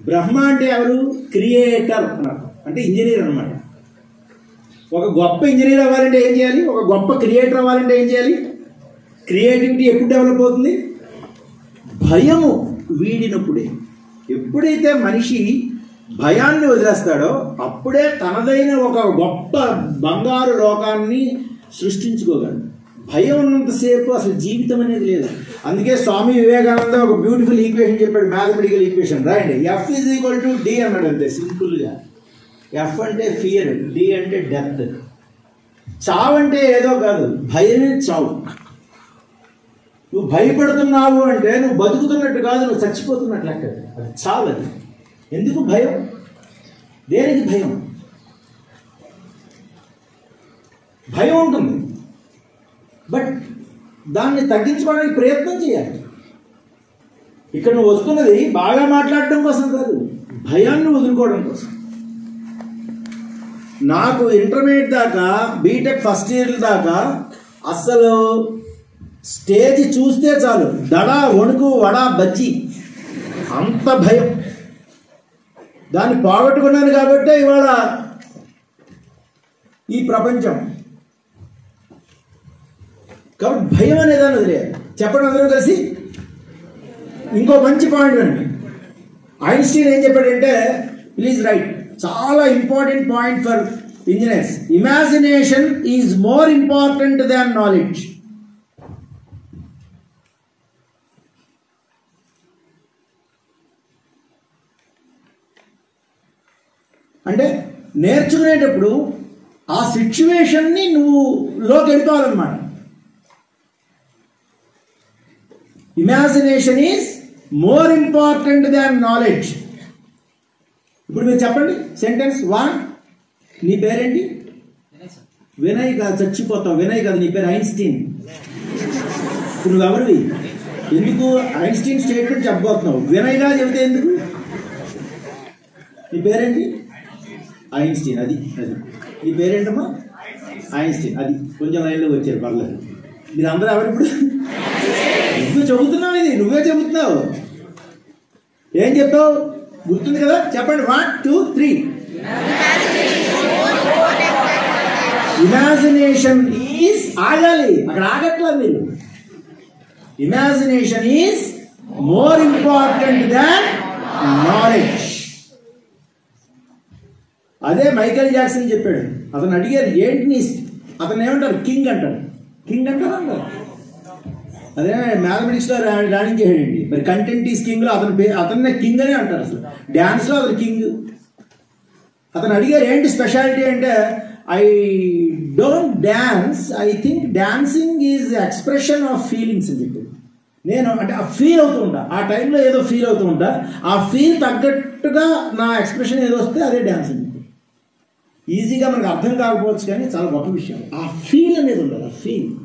బ్రహ్మ అంటే ఎవరు క్రియేటర్ అన్నారు అంటే ఇంజనీర్ అన్నమాట ఒక గొప్ప ఇంజనీర్ అవ్వాలంటే ఏం చేయాలి ఒక గొప్ప క్రియేటర్ అవ్వాలంటే ఏం చేయాలి క్రియేటివిటీ ఎప్పుడు డెవలప్ అవుతుంది భయము వీడినప్పుడే ఎప్పుడైతే మనిషి భయాన్ని వదిలేస్తాడో అప్పుడే తనదైన ఒక గొప్ప బంగారు లోకాన్ని సృష్టించుకోగలడు భయం ఉన్నంతసేపు అసలు జీవితం అనేది లేదు అందుకే స్వామి వివేకానంద ఒక బ్యూటిఫుల్ ఈక్వేషన్ చెప్పాడు మ్యాథమెటికల్ ఈక్వేషన్ రాయండి F is equal to D అన్నాడు అంతే సింపుల్గా ఎఫ్ అంటే ఫియర్ డి అంటే డెత్ చావు అంటే ఏదో కాదు భయమే చావు నువ్వు భయపడుతున్నావు అంటే నువ్వు బతుకుతున్నట్టు కాదు నువ్వు చచ్చిపోతున్నట్లు లెక్క అది చావు అది ఎందుకు భయం దేనికి భయం భయం ఉంటుంది బట్ దాన్ని తగ్గించుకోవడానికి ప్రయత్నం చేయాలి ఇక్కడ నువ్వు వస్తున్నది బాగా మాట్లాడటం కోసం కాదు భయాన్ని వదులుకోవడం కోసం నాకు ఇంటర్మీడియట్ దాకా బీటెక్ ఫస్ట్ ఇయర్ దాకా అస్సలు స్టేజ్ చూస్తే చాలు దడ వణుకు వడ బజ్జి అంత భయం దాన్ని పోగొట్టుకున్నాను కాబట్టే ఇవాళ ఈ ప్రపంచం కాబట్టి భయం అనేదాన్ని వదిలేదు చెప్పండి అందరూ కలిసి ఇంకో మంచి పాయింట్ అండి ఐన్స్టీన్ ఏం చెప్పాడంటే ప్లీజ్ రైట్ చాలా important point for engineers imagination is more important than knowledge అంటే నేర్చుకునేటప్పుడు ఆ సిచ్యువేషన్ని నువ్వు లోకి వెళ్ళిపోవాలన్నమాట imagination is more important than knowledge ఇప్పుడు మీరు చెప్పండి సెంటెన్స్ వన్ నీ పేరేంటి వినయ్ కాదు చచ్చిపోతావు వినయ్ కాదు నీ పేరు ఐన్స్టీన్ ఇప్పుడు నువ్వు ఎవరివి ఎందుకు ఐన్స్టీన్ స్టేట్మెంట్ చెప్పబోతున్నావు వినయ్గా చెబితే ఎందుకు నీ పేరేంటి ఐన్స్టీన్ అది అది నీ పేరేంటమ్మా ఐన్స్టీన్ అది కొంచెం లైన్లో వచ్చారు పర్లేదు మీరు అందరూ ఎవరు ఇప్పుడు నువ్వు చెబుతున్నావు ఇది నువ్వే చెబుతున్నావు ఏం చెప్తావు గుర్తుంది కదా చెప్పండి one two three imagination is ఆగాలి అక్కడ ఆగట్లా మీరు imagination is more important than knowledge అదే మైకేల్ జాక్సన్ చెప్పాడు అతను అడిగారు ఏంటి నీ అతను ఏమంటారు కింగ్ అంటారు కింగ్ అంటారు అంటారు అదే మ్యాథమెటిక్స్ లో రా- రాణించేసాడండి మరి కంటెంట్ ఈస్ కింగ్ లో అతని పే అతన్నే కింగ్ అనే అంటారు అసలు డాన్స్ లో అతను కింగ్ అతను అడిగారు ఏంటి స్పెషాలిటీ అంటే I don't dance I think dancing is expression of feelings అని చెప్పి నేను అంటే ఆ ఫీల్ అవుతూ ఉంటా ఆ టైంలో ఏదో ఫీల్ అవుతూ ఉంటా ఆ ఫీల్ తగ్గట్టుగా నా ఎక్స్ప్రెషన్ ఏదో వస్తే అదే డాన్స్ అని చెప్పి ఈజీగా మనకు అర్థం కాకపోవచ్చు కానీ చాలా గొప్ప విషయం ఆ ఫీల్ అనేది ఉండాలి ఆ ఫీల్